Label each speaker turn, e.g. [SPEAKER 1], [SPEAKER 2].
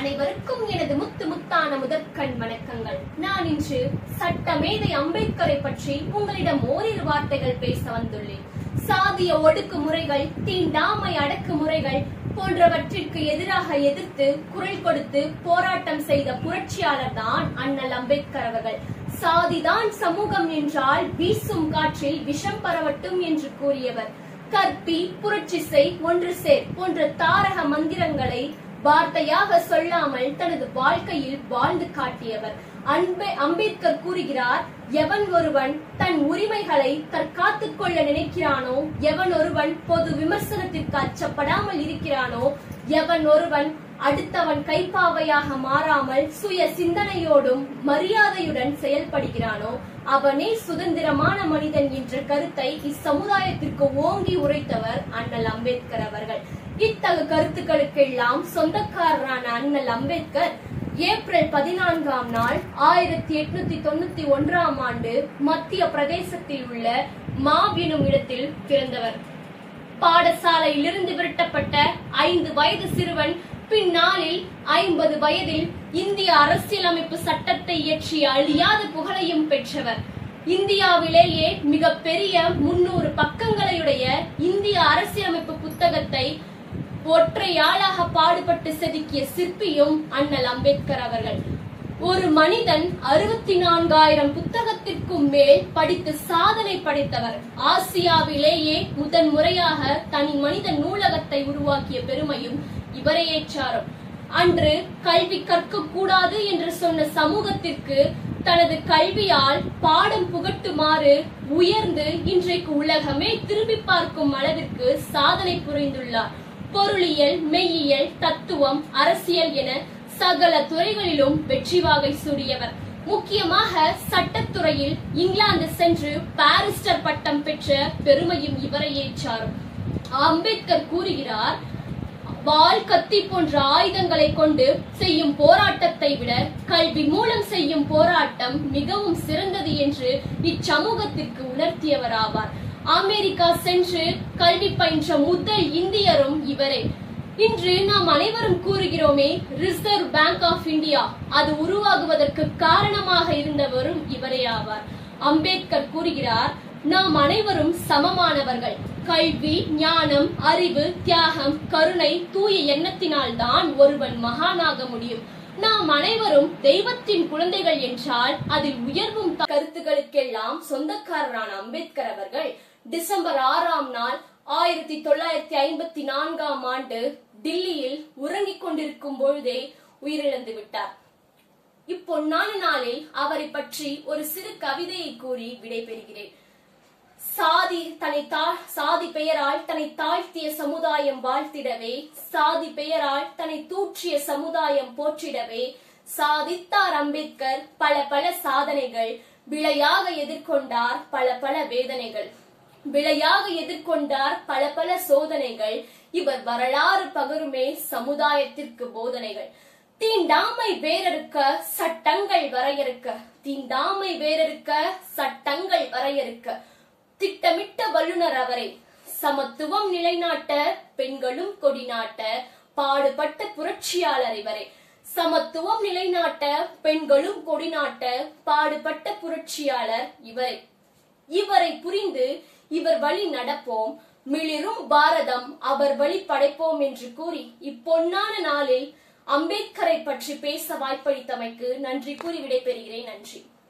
[SPEAKER 1] அனைவருக்கும் எனது முத்து முத்தான முதற்கண் வணக்கங்கள் நான் இன்று சட்டமேதை அம்பேத்கரை பற்றி உங்களிடம் ஓரிரு வார்த்தைகள் பேச வந்துள்ளேன் சாதிய ஒடுக்குமுறைகள் தீண்டாமை அடக்குமுறைகள் போன்றவற்றிற்கு எதிராக எதிர்த்து குரல் கொடுத்து போராட்டம் செய்த புரட்சியாளர் தான் அண்ணல் அம்பேத்கர் அவர்கள் சாதிதான் சமூகம் என்றால் வீசும் காற்றில் விஷம் பரவட்டும் என்று கூறியவர் கற்பி புரட்சி செய் ஒன்று சேர் போன்ற தாரக மந்திரங்களை வார்த்தையாக சொல்லாமல் தனது வாழ்க்கையில் வாழ்ந்து காட்டியவர் அன்பே அம்பேத்கர் கூறுகிறார் எவன் ஒருவன் தன் உரிமைகளை தற்காத்துக் கொள்ள நினைக்கிறானோ எவன் ஒருவன் பொது விமர்சனத்திற்கு அச்சப்படாமல் இருக்கிறானோ எவன் ஒருவன் அடுத்தவன் கைப்பாவையாக மாறாமல் சுய சிந்தனையோடும் மரியாதையுடன் செயல்படுகிறானோ அவனே சுதந்திரமான மனிதன் என்ற கருத்தை இச்சமுதாயத்திற்கு ஓங்கி உரைத்தவர் அண்ணல் அம்பேத்கர் அவர்கள் இத்தகு கருத்துக்களுக்கெல்லாம் சொந்தக்காரரான அண்ணல் அம்பேத்கர் ஏப்ரல் பதினான்காம் நாள் ஆயிரத்தி எட்நூத்தி தொண்ணூத்தி ஒன்றாம் ஆண்டு மத்திய பிரதேசத்தில் உள்ள மாவ் எனும் இடத்தில் பிறந்தவர் பாடசாலையிலிருந்து விரட்டப்பட்ட ஐந்து வயது சிறுவன் பின்னாளில் ஐம்பது வயதில் இந்திய அரசியலமைப்பு சட்டத்தை இயற்றிய அழியாத புகழையும் பெற்றவர் இந்தியாவிலேயே மிக பெரிய முன்னூறு பக்கங்களையுடைய இந்திய அரசியலமைப்பு புத்தகத்தை ஒற்றையாளாக பாடுபட்டு செதுக்கிய சிற்பியும் அண்ணல் அம்பேத்கர் அவர்கள் ஒரு மனிதன் அறுபத்தி நான்காயிரம் புத்தகத்திற்கும் மேல் படித்து சாதனை படைத்தவர் ஆசியாவிலேயே முதன் முறையாக தனி மனித நூலகத்தை உருவாக்கிய பெருமையும் இவரை ஏற்றாரும் அன்று கல்வி கற்க கூடாது என்று சொன்ன சமூகத்திற்கு தனது கல்வியால் பாடம் புகட்டுமாறு உயர்ந்து இன்றைக்கு உலகமே திரும்பி பார்க்கும் அளவிற்கு சாதனை புரிந்துள்ளார் பொருளியல் மெய்யியல் தத்துவம் அரசியல் என சகல துறைகளிலும் வெற்றி வாகை சூடியவர் முக்கியமாக சட்டத்துறையில் இங்கிலாந்து சென்று பாரிஸ்டர் பட்டம் பெற்ற பெருமையும் இவரை ஏற்றாரும் அம்பேத்கர் கூறுகிறார் வாள் கத்தி போன்ற ஆயுதங்களை கொண்டு செய்யும் போராட்டத்தை விட கல்வி மூலம் செய்யும் போராட்டம் மிகவும் சிறந்தது என்று இச்சமூகத்திற்கு உணர்த்தியவராவார் அமெரிக்கா சென்று கல்வி பயின்ற முதல் இந்தியரும் இவரே இன்று நாம் அனைவரும் கூறுகிறோமே ரிசர்வ் பேங்க் ஆஃப் இந்தியா அது உருவாகுவதற்கு காரணமாக இருந்தவரும் இவரே ஆவார் அம்பேத்கர் கூறுகிறார் நாம் அனைவரும் சமமானவர்கள் கல்வி ஞானம் அறிவு தியாகம் கருணை தூய எண்ணத்தினால் தான் ஒருவன் மகானாக முடியும் நாம் அனைவரும் தெய்வத்தின் குழந்தைகள் என்றால் அதில் உயர்வும் த- கருத்துக்களுக்கெல்லாம் சொந்தக்காரரான அம்பேத்கர் அவர்கள் டிசம்பர் ஆறாம் நாள் ஆயிரத்தி தொள்ளாயிரத்தி ஐம்பத்தி நான்காம் ஆண்டு டில்லியில் உறங்கிக் கொண்டிருக்கும் பொழுதே உயிரிழந்து விட்டார் இப்பொன்னான நாளில் அவரை பற்றி ஒரு சிறு கவிதையை கூறி விடைபெறுகிறேன் சாதி தன்னை தா- சாதி பெயரால் தன்னை தாழ்த்திய சமுதாயம் வாழ்த்திடவே சாதி பெயரால் தன்னை தூற்றிய சமுதாயம் போற்றிடவே சாதித்தார் அம்பேத்கர் பல பல சாதனைகள் விளையாக எதிர்கொண்டார் பல பல வேதனைகள் விளையாக எதிர்கொண்டார் பல பல சோதனைகள் இவர் வரலாறு பகருமே சமுதாயத்திற்கு போதனைகள் தீண்டாமை வேறறுக்க சட்டங்கள் வரையறுக்க தீண்டாமை வேறறுக்க சட்டங்கள் வரையறுக்க திட்டமிட்ட வல்லுனர் அவரை சமத்துவம் நிலைநாட்ட பெண்களும் கொடிநாட்ட பாடுபட்ட புரட்சியாளர் இவரே சமத்துவம் நிலைநாட்ட பெண்களும் கொடிநாட்ட பாடுபட்ட புரட்சியாளர் இவரே இவரை புரிந்து இவர் வழி நடப்போம் மிளிரும் பாரதம் அவர் வழி படைப்போம் என்று கூறி இப்பொன்னான நாளில் அம்பேத்கரை பற்றி பேச வாய்ப்பளித்தமைக்கு நன்றி கூறி விடைபெறுகிறேன் நன்றி